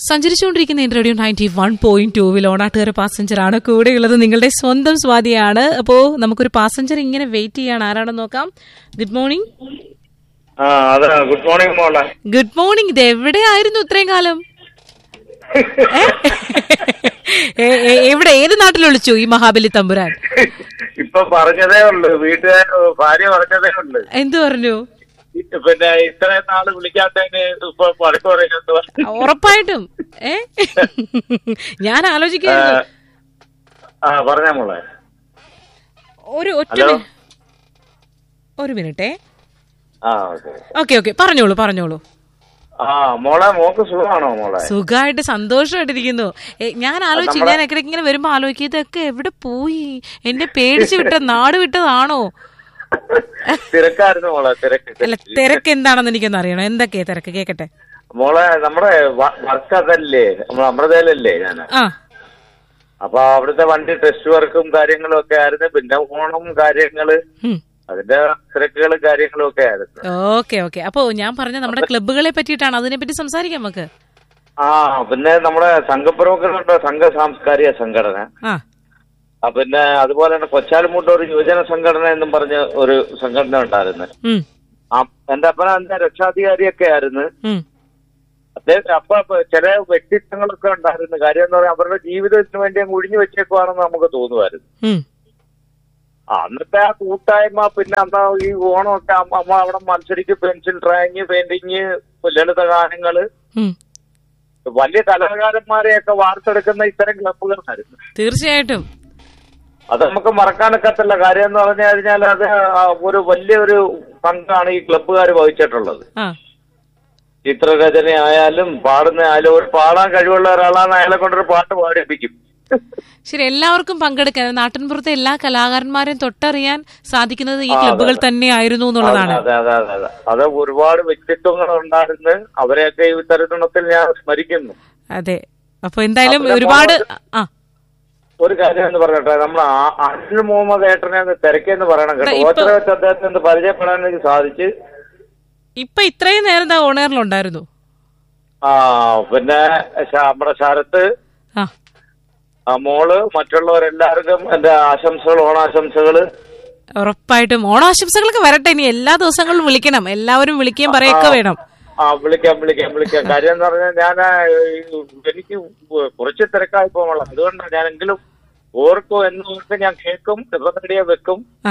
സഞ്ചരിച്ചുകൊണ്ടിരിക്കുന്ന എന്റെ radio ninety one point ടൂവിൽ ഓണാട്ടുകാര passenger ആണ് കൂടെയുള്ളത് നിങ്ങളുടെ സ്വന്തം സ്വാതിയാണ് അപ്പോ നമുക്കൊരു പാസഞ്ചർ ഇങ്ങനെ വെയിറ്റ് ചെയ്യാണ് ആരാണെന്ന് നോക്കാം ഗുഡ് മോർണിംഗ് ആ അതെ ഗുഡ് മോർണിംഗ് മോളെ ഗുഡ് മോർണിംഗ് ഇത് എവിടെയായിരുന്നു ഇത്രയും കാലം ഏ? എ- എ- എവിടെ ഏത് നാട്ടിൽ വിളിച്ചു ഈ മഹാബലി തമ്പുരാൻ ഇപ്പൊ പറഞ്ഞതേ ഉള്ളു വീട്ടുകാർ ഭാര്യ പറഞ്ഞതേ ഉള്ളു എന്തു പറഞ്ഞു പിന്നെ ഇത്രയും നാള് വിളിക്കാത്തതിന് ഇപ്പൊ വഴക്ക് പറയുന്നത് ഉറപ്പായിട്ടും ഏ ഞാൻ ആലോചിക്കുന്നു ആ പറഞ്ഞ മോളെ ഒരു ഒറ്റ ഹലോ. മി- ഒരു മിനിറ്റേ ആ ഓക്കെ ഓക്കെ ഓക്കെ പറഞ്ഞോളൂ പറഞ്ഞോളൂ ആ മോളെ മോക്ക് സുഖമാണോ മോളെ സുഖമായിട്ട് സന്തോഷമായിട്ടിരിക്കുന്നു ഏ, ഞാൻ ആലോചിച്ചു നമ്മളെ- ഞാൻ ഇടയ്ക്കിടയ്ക്ക് ഇങ്ങനെ വരുമ്പോ ആലോചിക്കും ഇതൊക്കെ എവിടെ പോയി എന്നെ പേടിച്ചു വിട്ട നാട് വിട്ടതാണോ തിരക്കായിരുന്നു മോളെ തിരക്ക് അല്ല തിരക്ക് എന്താണെന്ന് എനിക്കൊന്ന് അറിയണം എന്തൊക്കെയാ തിരക്ക് കേക്കട്ടെ മോളെ നമ്മുടെ വർക്ക് അതല്ലേ നമ്മുടെ അമൃതയിലല്ലേ ഞാൻ ആ അപ്പൊ അവിടുത്തെ വണ്ടി ടെസ്റ്റ് വർക്കും കാര്യങ്ങളും ഒക്കെ ആയിരുന്നു പിന്നെ ഓണം കാര്യങ്ങള് ഉം. അതിന്റെ തിരക്കുകളും കാര്യങ്ങളും ഒക്കെ ആയിരുന്നു ഓക്കെ ഓക്കെ അപ്പോ ഞാൻ പറഞ്ഞ നമ്മുടെ ക്ലബ്ബുകളെ പറ്റിയിട്ടാണ് അതിനെ പറ്റി സംസാരിക്കാം നമുക്ക് ആ പിന്നെ നമ്മുടെ സംഘപ്രമുഖരുണ്ട് സംഘ സാംസ്കാരിക സംഘടന ആ ആ, പിന്നെ അതുപോലെ തന്നെ കൊച്ചാലുമൂട്ട് ഒരു യുവജന സംഘടന എന്നും പറഞ്ഞ ഒരു സംഘടന ഉണ്ടായിരുന്നു ഉം ആ എന്റെ അപ്പന അതിന്റെ രക്ഷാധികാരിയൊക്കെ ആയിരുന്നു ഉം അദ്ദേഹം അപ്പൊ അപ്പൊ ചില വ്യക്തിത്വങ്ങളൊക്കെ ഉണ്ടായിരുന്നു കാര്യം എന്ന് പറയാൻ അവരുടെ ജീവിതത്തിന് വേണ്ടി അങ്ങ് ഒഴിഞ്ഞു വെച്ചേക്കുവാണെന്ന് നമുക്ക് തോന്നുമായിരുന്നു ഉം ആ, അന്നത്തെ ആ കൂട്ടായ്മ പിന്നെ അന്ന് ഈ ഓണമൊക്കെ അമ്മ അമ്മ അവിടെ മത്സരിക്ക് പെൻസിൽ ഡ്രോയിങ് പെയിന്റിങ് ലളിത ഗാനങ്ങള് ഉം വലിയ കലാകാരന്മാരെയൊക്കെ വാർത്തെടുക്കുന്ന ഇത്തരം ക്ലബുകളായിരുന്നു തീർച്ചയായിട്ടും അത് നമുക്ക് മറക്കാനൊക്കത്തില്ല കാര്യം എന്ന് പറഞ്ഞു കഴിഞ്ഞാൽ അത് ആ ഒരു വലിയൊരു പങ്കാണ് ഈ ക്ലബ്ബുകാർ വഹിച്ചിട്ടുള്ളത് ആ ചിത്രരചന ആയാലും പാടുന്ന ആയാലും ഒരു പാടാൻ കഴിവുള്ള ഒരാളാണ് അയാളെ കൊണ്ടൊരു പാട്ട് പാടിപ്പിക്കും ശരി എല്ലാവർക്കും പങ്കെടുക്കാൻ നാട്ടിൻപുറത്തെ എല്ലാ കലാകാരന്മാരെയും തൊട്ടറിയാൻ സാധിക്കുന്നത് ഈ ക്ലബ്ബുകൾ തന്നെയായിരുന്നു എന്നുള്ളതാണ് അതെ അതെ അതെ അതെ അത് ഒരുപാട് വ്യക്തിത്വങ്ങൾ ഉണ്ടായിരുന്നു അവരെയൊക്കെ ഈ തരുണത്തിൽ ഞാൻ സ്മരിക്കുന്നു അതെ അപ്പൊ എന്തായാലും അതിന്റെ ഒരുപാട് ആ ഒരു കാര്യം എന്ന് പറഞ്ഞിട്ടെ നമ്മൾ അനിൽ മുഹമ്മദ് ഏട്ടനെ ഒന്ന് തിരക്കെന്ന് പറയണം കേട്ടോ ഇപ്പൊ- ഓച്ചറ വെച്ച് അദ്ദേഹത്തെ ഒന്ന് പരിചയപ്പെടാൻ എനിക്ക് സാധിച്ച് ഇപ്പൊ ഇത്രയും നേരം ദാ ഓണറിലുണ്ടായിരുന്നു ആ പിന്നെ ശ- നമ്മുടെ ശരത്ത് ആ ആ മോള് മറ്റുള്ളവരെല്ലാവർക്കും എന്റെ ആശംസകൾ ഓണാശംസകള് ഉറപ്പായിട്ടും ഓണാശംസകളൊക്കെ വരട്ടെ ഇനി എല്ലാ ദിവസങ്ങളിലും വിളിക്കണം എല്ലാവരും വിളിക്കുകയും പറയൊക്കെ വേണം ആ വിളിക്കാം വിളിക്കാം വിളിക്കാം കാര്യം എന്ന് പറഞ്ഞാൽ ഞാൻ എനിക്ക് കുറച്ച് തിരക്കായി പോകണം അതുകൊണ്ടാണ് ഞാനെങ്കിലും ഓർക്കും എന്ന് ഓർക്കും ഞാൻ കേൾക്കും റേഡിയോ വെക്കും ആ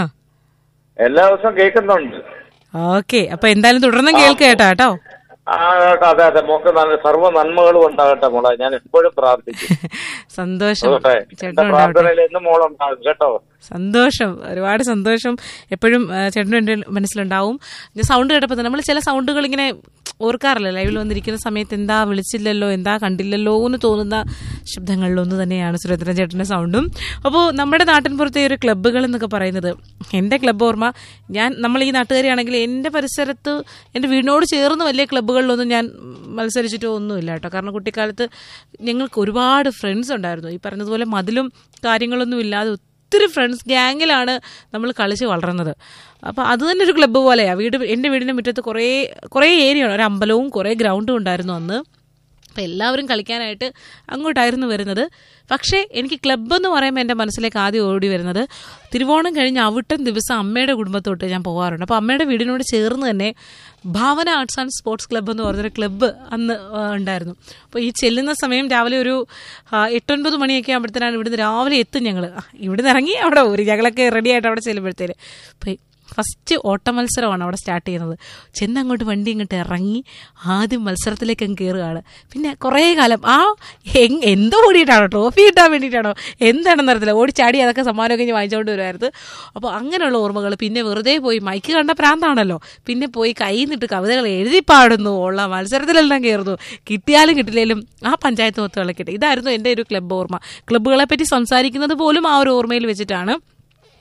എല്ലാ ദിവസവും കേൾക്കുന്നുണ്ട് ഓക്കെ അപ്പൊ എന്തായാലും തുടർന്നും കേൾക്കുക കേട്ടോ കേട്ടോ ആ കേട്ടോ അതെ അതെ മോക്ക് നല്ല സർവ്വ നന്മകളും ഉണ്ടാകട്ടെ മോളെ ഞാൻ എപ്പോഴും പ്രാർത്ഥിക്കും സന്തോഷം കേട്ടെ എന്റെ ചേട്ടനും ഉണ്ടാവട്ടെ പ്രാർത്ഥനയിൽ എന്നും മോളുണ്ടാകും കേട്ടോ സന്തോഷം ഒരുപാട് സന്തോഷം എപ്പോഴും ആ, ചേട്ടനും എൻ്റെ മനസ്സിലുണ്ടാവും ഞാൻ സൗണ്ട് കേട്ടപ്പോൾ നമ്മൾ ചില സൗണ്ടുകൾ ഇങ്ങനെ ഓർക്കാറില്ല ലൈവിൽ വന്നിരിക്കുന്ന സമയത്ത് എന്താ വിളിച്ചില്ലല്ലോ എന്താ കണ്ടില്ലല്ലോ എന്ന് തോന്നുന്ന ശബ്ദങ്ങളിലൊന്ന് തന്നെയാണ് സുരേന്ദ്രൻ ചേട്ടൻ്റെ സൗണ്ടും അപ്പോൾ നമ്മുടെ നാട്ടിൻപുറത്തെ ഒരു ക്ലബ്ബുകൾ എന്നൊക്കെ പറയുന്നത് എൻ്റെ ക്ലബ്ബ് ഓർമ്മ ഞാൻ നമ്മൾ ഈ നാട്ടുകാരിയാണെങ്കിൽ എൻ്റെ പരിസരത്ത് എൻ്റെ വീടിനോട് ചേർന്ന് വലിയ ക്ലബ്ബുകളിലൊന്നും ഞാൻ മത്സരിച്ചിട്ടോ ഒന്നുമില്ല കേട്ടോ കാരണം കുട്ടിക്കാലത്ത് ഞങ്ങൾക്ക് ഒരുപാട് ഫ്രണ്ട്സ് ഉണ്ടായിരുന്നു ഈ പറഞ്ഞതുപോലെ മതിലും കാര്യങ്ങളൊന്നും ഇല്ലാതെ ഒത്തിരി ഫ്രണ്ട്സ് ഗ്യാങ്ങിലാണ് നമ്മൾ കളിച്ച് വളർന്നത് അപ്പോൾ അത് തന്നെ ഒരു ക്ലബ്ബ് പോലെയാണ് വീട് എൻ്റെ വീടിൻ്റെ മുറ്റത്ത് കുറേ കുറേ ഏരിയ ഒരു അമ്പലവും കുറേ ഗ്രൗണ്ടും ഉണ്ടായിരുന്നു അന്ന് അപ്പോൾ എല്ലാവരും കളിക്കാനായിട്ട് അങ്ങോട്ടായിരുന്നു വരുന്നത് പക്ഷേ എനിക്ക് ക്ലബ്ബ് എന്ന് പറയുമ്പോൾ എൻ്റെ മനസ്സിലേക്ക് ആദ്യം ഓടി വരുന്നത് തിരുവോണം കഴിഞ്ഞ് അവിട്ടം ദിവസം അമ്മയുടെ കുടുംബത്തോട്ട് ഞാൻ പോകാറുണ്ട് അപ്പോൾ അമ്മയുടെ വീടിനോട് ചേർന്ന് തന്നെ Bhavana arts and sports club എന്ന് പറഞ്ഞൊരു ക്ലബ്ബ് അന്ന് ആ, ഉണ്ടായിരുന്നു അപ്പോൾ ഈ ചെല്ലുന്ന സമയം രാവിലെ ഒരു ആ, എട്ടൊൻപത് മണിയൊക്കെ ആകുമ്പോഴത്തേനാണ് ഇവിടുന്ന് രാവിലെ എത്തും ഞങ്ങൾ ഇവിടുന്ന് ഇറങ്ങി അവിടെ ഒരു ഞങ്ങളൊക്കെ റെഡി ആയിട്ട് അവിടെ ചെല്ലുമ്പോഴത്തേന് അപ്പോൾ ഫസ്റ്റ് ഓട്ട മത്സരമാണ് അവിടെ സ്റ്റാർട്ട് ചെയ്യുന്നത് ചെന്ന് അങ്ങോട്ട് വണ്ടി ഇങ്ങോട്ട് ഇറങ്ങി ആദ്യം മത്സരത്തിലേക്ക് അങ്ങ് കയറുകയാണ് പിന്നെ കുറേ കാലം ആ എങ് എന്തോ ഓടിയിട്ടാണോ ട്രോഫി കിട്ടാൻ വേണ്ടിയിട്ടാണോ എന്താണെന്ന് അറിയത്തില്ല ഓടി ചാടി അതൊക്കെ സമ്മാനമൊക്കെ ഇങ്ങനെ വാങ്ങിച്ചുകൊണ്ട് വരുമായിരുന്നു അപ്പോൾ അങ്ങനെയുള്ള ഓർമ്മകൾ പിന്നെ വെറുതെ പോയി മൈക്ക് കണ്ട പ്രാന്താണല്ലോ പിന്നെ പോയി കൈ നിട്ട് കവിതകൾ എഴുതി പാടുന്നു ഉള്ള മത്സരത്തിലെല്ലാം കയറുന്നു കിട്ടിയാലും കിട്ടില്ലെങ്കിലും ആ പഞ്ചായത്ത് മൊത്തം കളിക്കട്ടെ ഇതായിരുന്നു എൻ്റെ ഒരു ക്ലബ്ബ് ഓർമ്മ ക്ലബ്ബുകളെ പറ്റി സംസാരിക്കുന്നത് പോലും ആ ഒരു ഓർമ്മയിൽ വെച്ചിട്ടാണ്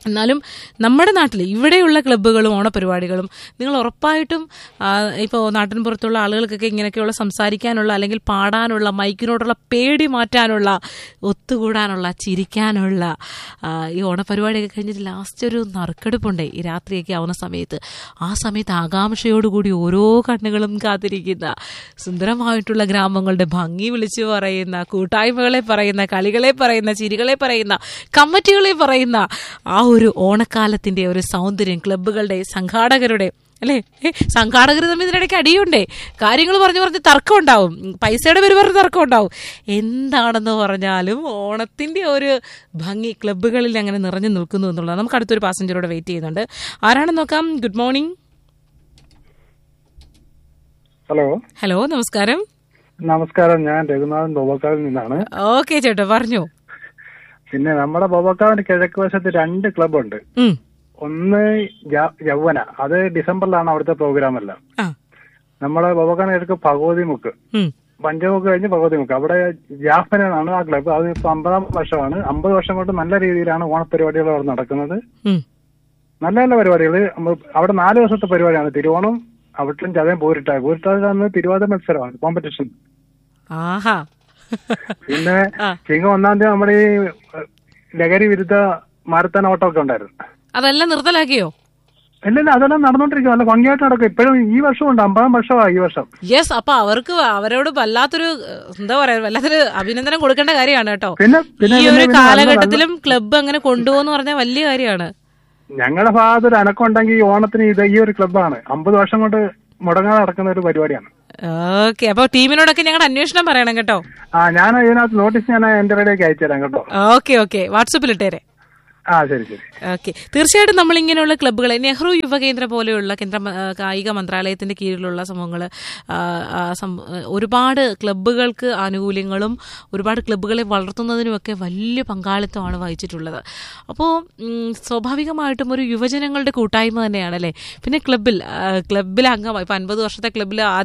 എന്നാലും നമ്മുടെ നാട്ടിൽ ഇവിടെയുള്ള ക്ലബ്ബുകളും ഓണപരിപാടികളും നിങ്ങൾ ഉറപ്പായിട്ടും ഇപ്പോൾ നാട്ടിൻ പുറത്തുള്ള ആളുകൾക്കൊക്കെ ഇങ്ങനെയൊക്കെയുള്ള സംസാരിക്കാനുള്ള അല്ലെങ്കിൽ പാടാനുള്ള മൈക്കിനോടുള്ള പേടി മാറ്റാനുള്ള ഒത്തുകൂടാനുള്ള ചിരിക്കാനുള്ള ആ, ഈ ഓണപരിപാടിയൊക്കെ കഴിഞ്ഞിട്ട് ലാസ്റ്റ് ഒരു നറുക്കെടുപ്പുണ്ട് ഈ രാത്രിയൊക്കെ ആവുന്ന സമയത്ത് ആ സമയത്ത് ആകാംക്ഷയോടുകൂടി ഓരോ കണ്ണുകളും കാത്തിരിക്കുന്ന സുന്ദരമായിട്ടുള്ള ഗ്രാമങ്ങളുടെ ഭംഗി വിളിച്ചു പറയുന്ന കൂട്ടായ്മകളെ പറയുന്ന കളികളെ പറയുന്ന ചിരികളെ പറയുന്ന കമ്മിറ്റികളെ പറയുന്ന ആ ഒരു ഓണക്കാലത്തിന്റെ ഒരു സൗന്ദര്യം ക്ലബ്ബുകളുടെ സംഘാടകരുടെ അല്ലേ ഏ, സംഘാടകർ തമ്മിൽ ഇതിനിടയ്ക്ക് അടിയുണ്ടേ കാര്യങ്ങൾ പറഞ്ഞു പറഞ്ഞ് തർക്കം ഉണ്ടാവും പൈസയുടെ പേര് പറഞ്ഞ് തർക്കം ഉണ്ടാവും എന്താണെന്ന് പറഞ്ഞാലും ഓണത്തിന്റെ ഒരു ഭംഗി ക്ലബ്ബുകളിൽ അങ്ങനെ നിറഞ്ഞു നിൽക്കുന്നു എന്നുള്ളത് നമുക്ക് അടുത്തൊരു പാസഞ്ചറോടെ വെയിറ്റ് ചെയ്യുന്നുണ്ട് ആരാണെന്ന് നോക്കാം ഗുഡ് മോർണിംഗ് ഹലോ ഹലോ നമസ്കാരം നമസ്കാരം ഞാൻ രഘുനാഥൻ ബോബക്കാവിൽ നിന്നാണ് ഓക്കെ ചേട്ടാ പറഞ്ഞു പിന്നെ നമ്മുടെ ബോബക്കാവിന്റെ കിഴക്ക് വശത്ത് രണ്ട് ക്ലബുണ്ട് ഉം. ഒന്ന് ജ- യൗവന അത് ഡിസംബറിലാണ് അവിടുത്തെ പ്രോഗ്രാം എല്ലാം ആ നമ്മുടെ ബോബക്കാവിന് കിഴക്ക് ഭഗവതി മുക്ക് ഉം. പഞ്ചമുക്ക് കഴിഞ്ഞ് ഭഗവതി മുക്ക് അവിടെ ജാഫന എന്നാണ് ആ ക്ലബ്ബ് അത് ഇപ്പൊ അമ്പതാം വർഷമാണ് അമ്പത് വർഷം കൊണ്ട് നല്ല രീതിയിലാണ് ഓണപരിപാടികൾ അവിടെ നടക്കുന്നത് ഉം. നല്ല നല്ല പരിപാടികൾ അവിടെ നാല് ദിവസത്തെ പരിപാടിയാണ് തിരുവോണം അവിട്ടിലും ചതയം പോരിട്ടായി പോരിട്ടായി അന്ന് തിരുവാതിര മത്സരമാണ് കോമ്പറ്റീഷൻ ആഹാ പിന്നെ ആ. ചിങ്ങം ഒന്നാം തീയതി നമ്മുടെ ഈ ഏഹ്, ലഹരി വിരുദ്ധ മാരത്തൻ ഓട്ടമൊക്കെ ഉണ്ടായിരുന്നു അതെല്ലാം നിർത്തലാക്കിയോ ഇല്ലില്ല അതെല്ലാം നടന്നുകൊണ്ടിരിക്കും നല്ല ഭംഗിയായിട്ട് നടക്കും ഇപ്പോഴും ഈ വർഷം ഉണ്ട് അമ്പതാം വർഷമാണ് ഈ വർഷം യെസ് അപ്പൊ അവർക്ക് അവരോട് വല്ലാത്തൊരു ഏഹ്, എന്താ പറയാ വല്ലാത്തൊരു അഭിനന്ദനം കൊടുക്കേണ്ട കാര്യമാണ് കേട്ടോ പിന്നെ പിന്നെ ഈ പിന്നെ ഒരു പിന്നെ നല്ല- കാലഘട്ടത്തിലും ക്ലബ്ബ് അങ്ങനെ കൊണ്ടുപോകുന്ന പറഞ്ഞാൽ വലിയ കാര്യമാണ് ഞങ്ങളുടെ ഭാഗത്ത് ഒരു അനക്കമുണ്ടെങ്കിൽ ഈ ഓണത്തിന് ഇത് ഈ ഒരു ക്ലബ്ബാണ് അമ്പത് വർഷം കൊണ്ട് മുടങ്ങാതെ നടക്കുന്ന ഒരു പരിപാടിയാണ് ഓക്കെ അപ്പൊ ടീമിനോടൊക്കെ ഞങ്ങളുടെ അന്വേഷണം പറയണം കേട്ടോ ആ ഞാൻ ഇതിനകത്ത് നോട്ടീസ് ഞാൻ എന്റെ റേഡിയോക്ക് അയച്ചു തരാം കേട്ടോ ഓക്കെ ഓക്കെ വാട്സപ്പിൽ ഇട്ടേരെ ആ ശരി ശരി ഓക്കെ തീർച്ചയായിട്ടും നമ്മൾ ഇങ്ങനെയുള്ള ക്ലബ്ബുകളെ നെഹ്റു യുവകേന്ദ്ര പോലെയുള്ള കേന്ദ്ര മ- ആ, കായിക മന്ത്രാലയത്തിന്റെ കീഴിലുള്ള സംഭവങ്ങൾ ഒരുപാട് ക്ലബ്ബുകൾക്ക് ആനുകൂല്യങ്ങളും ഒരുപാട് ക്ലബ്ബുകളെ വളർത്തുന്നതിനുമൊക്കെ വലിയ പങ്കാളിത്തമാണ് വഹിച്ചിട്ടുള്ളത് അപ്പോൾ സ്വാഭാവികമായിട്ടും ഒരു യുവജനങ്ങളുടെ കൂട്ടായ്മ തന്നെയാണ് അല്ലേ പിന്നെ ക്ലബ്ബിൽ ആ, ക്ലബ്ബിൽ അംഗമായി ഇപ്പം അൻപത് വർഷത്തെ ക്ലബ്ബിൽ